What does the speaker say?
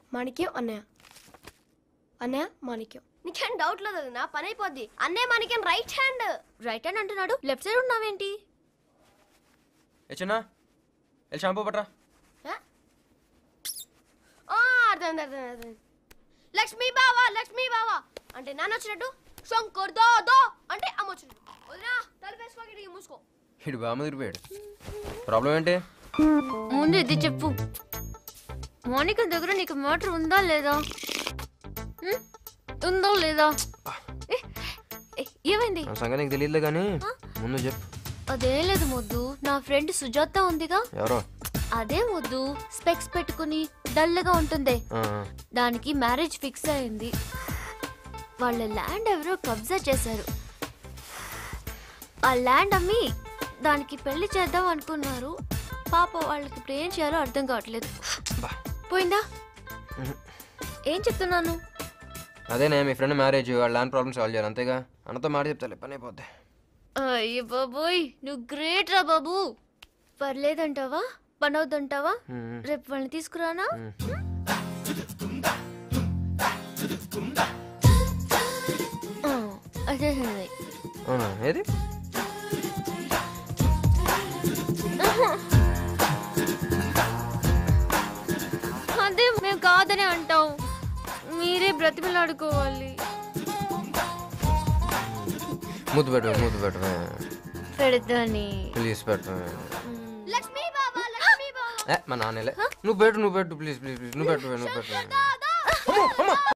మాణిక్యం అన్నయ్య అన్నయ్య మాణిక్యం నీకేం డౌట్ లేదు అది నా పని అయిపోద్ది అన్నయ్య Manikyam right hand right hand అంటున్నాడు లెఫ్ట్ సైడ్ ఉన్నావేంటి ఏ చిన్న వెళ్ళి షాంపూ పట్రా అర్థం అర్థం అర్థం లక్ష్మీ బావా లక్ష్మీ బావా అంటే నాన్న వచ్చినట్టు శంకర్ దో దో అంటే అమ్మ వచ్చినట్టు వదినా తలుపేసుకోకి మూసుకో ఇటు బామ్మ తిరిగిపోయాడు ప్రాబ్లం ఏంటి ముందు ఇది చెప్పు మోనిక దగ్గర నీకు మోటార్ ఉందా లేదా ఉం? ఉందా లేదా ఏ, ఏ, ఏమైంది నా సంగతి నీకు తెలియదులే కానీ ముందు చెప్పు అదేం లేదు మొద్దు నా ఫ్రెండ్ సుజాత ఉందిగా ఎవరో అదే మొద్దు స్పెక్స్ పెట్టుకుని డల్గా ఉంటుంది ఆ, దానికి మ్యారేజ్ ఫిక్స్ అయింది వాళ్ళ ల్యాండ్ ఎవరో కబ్జా చేశారు ఆ ల్యాండ్ అమ్మి దానికి పెళ్లి చేద్దాం అనుకున్నారు పాప వాళ్ళకి ఇప్పుడు ఏం చేయాలో అర్థం కావట్లేదు బా. పోయిందా ఏం చెప్తున్నాను అదేనే మీ ఫ్రెండ్ మ్యారేజ్ వాళ్ళ ల్యాండ్ ప్రాబ్లమ్ సాల్వ్ చేయాలి అంతేగా అన్నతో మాట చెప్తాలే పని అయిపోద్ది అయ్యో బాబోయ్ నువ్వు గ్రేట్ రా బాబు పర్లేదంటావా పనవుతుంటావా మ్మ్. రేపు వాళ్ళని తీసుకురానా ఆ, అదే అదే. అవునా ఏది అదే మేము కాదని అంటాం మీరే బ్రతిమలాడుకోవాలి ముద్దు పెట్టు ముద్దు పెట్టు పెడతాని ప్లీజ్ పెట్టు లక్ష్మీ బావా లక్ష్మీ బావా ఏ మా నాన్నలే నువ్వు పెట్టు నువ్వు పెట్టు ప్లీజ్ ప్లీజ్ ప్లీజ్ నువ్వు పెట్టు నువ్వు పెట్టు అమ్మో, అమ్మో.